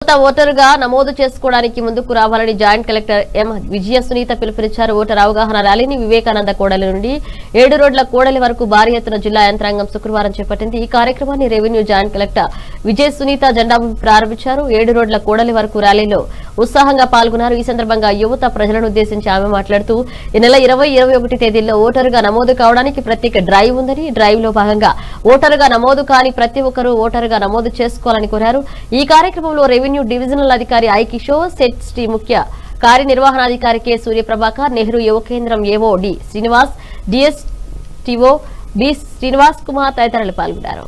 కొత్త ఓటరుగా నమోదు చేసుకోవడానికి ముందుకు రావాలని joint collector M Vijaya Sunitha పిలుపునిచ్చారు ఓటర్ అవగాహన ర్యాలీని వివేకానంద కోడలి నుండి ఏడు రోడ్ల కోడలి వరకు భారీ ఎత్తున జిల్లా యంత్రాంగం శుక్రవారం చేపట్టింది ఈ కార్యక్రమాన్ని revenue joint collector Vijaya Sunitha జెండా ఊపి ప్రారంభించారు ఏడు రోడ్ల కోడలి వరకు ర్యాలీలో ఉత్సాహంగా పాల్గొన్నారు ఈ సందర్భంగా యువత ప్రజలను ఉద్దేశించి ఆమె మాట్లాడుతూ ఈ నెల ఇరవై ఇరవై ఒకటి తేదీల్లో ఓటరుగా నమోదు కావడానికి ప్రత్యేక డ్రైవ్ ఉందని డ్రైవ్ లో భాగంగా ఓటరుగా నమోదు కాని ప్రతి ఒక్కరూ ఓటరుగా నమోదు చేసుకోవాలని కోరారు ఈ కార్యక్రమంలో రెవెన్యూ డివిజనల్ అధికారి ఐ కిషోర్ సెట్ శ్రీ ముఖ్య కార్యనిర్వహణాధికారి కె సూర్యప్రభాకర్ నెహ్రూ యువ కేంద్రం AO D Srinivas DS TO B Srinivas Kumar తదితరులు పాల్గొన్నారు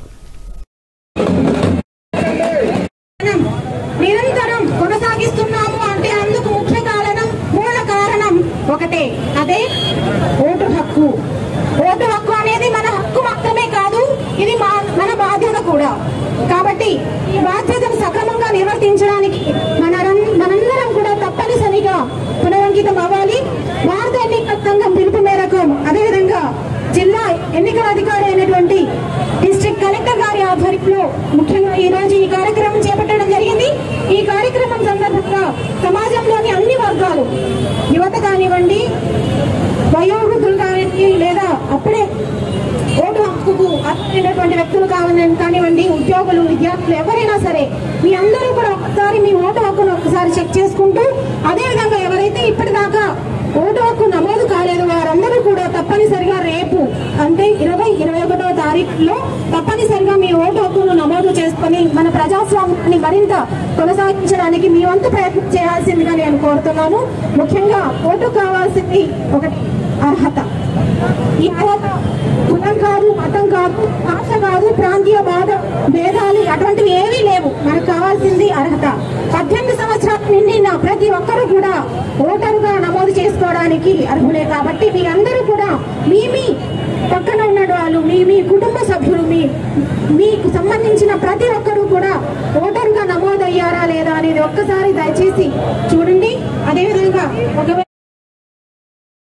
నిరంతరం కొనసాగిస్తున్నాము అంటే అందుకు ముఖ్య కారణం మూల కారణం ఒకటే అదే ఓటు హక్కు ఓటు హక్కు అనేది మన హక్కు మాత్రమే కాదు ఇది మా- మన బాధ్యత కూడా కాబట్టి ఈ బాధ్యతను సక్రమంగా నిర్వర్తించడానికి మన మనందరం కూడా తప్పనిసరిగా పునరంకితం అవ్వాలి భారత ఎన్నికల సంఘం పిలుపు మేరకు అదేవిధంగా జిల్లా ఎన్నికల అధికారి అయినటువంటి డిస్ట్రిక్ట్ కలెక్టర్ గారి ఆధ్వర్యంలో ముఖ్యంగా ఈ రోజు ఈ కార్యక్రమం చేపట్టడం జరిగింది ఈ కార్యక్రమం సందర్భంగా సమాజంలోని అన్ని వర్గాలు యువత కానివ్వండి వయోవృద్ధులు కానివ్వండి లేదా అప్పుడే ఓటు హక్కుకు అర్హులైనటువంటి వ్యక్తులు కావాలని కానివ్వండి ఉద్యోగులు విద్యార్థులు ఎవరైనా సరే మీ అందరూ కూడా ఒకసారి మీ ఓటు హక్కును ఒకసారి చెక్ చేసుకుంటూ అదేవిధంగా ఎవరైతే ఇప్పటిదాకా ఓటు హక్కు నమోదు కాలేదు వారందరూ కూడా తప్పనిసరిగా రేపు అంటే ఇరవై ఇరవై ఒకటో తారీఖులో తప్పనిసరిగా మీ ఓటు హక్కును నమోదు చేసుకొని మన ప్రజాస్వామ్యాన్ని మరింత కొనసాగించడానికి మీ వంతు ప్రయత్నం చేయాల్సిందిగా నేను కోరుతున్నాను ముఖ్యంగా ఓటు కావాల్సింది ఒకటి అర్హత ఈ అర్హత కులం కాదు మతం కాదు భాష కాదు ప్రాంతీయ బాధ భేదాలు అటువంటివి ఏవీ లేవు మనకు కావాల్సింది అర్హత పద్దెనిమిది సంవత్సరాలు నిండిన ప్రతి ఒక్కరూ కూడా ఓటరుగా నమోదు చేసుకోవడానికి అర్హులే కాబట్టి మీరందరూ కూడా మీ మీ పక్కన ఉన్న వాళ్ళు మీ మీ కుటుంబ సభ్యులు మీ మీకు సంబంధించిన ప్రతి ఒక్కరూ కూడా ఓటరుగా నమోదయ్యారా లేదా అనేది ఒక్కసారి దయచేసి చూడండి అదేవిధంగా ఒకవేళ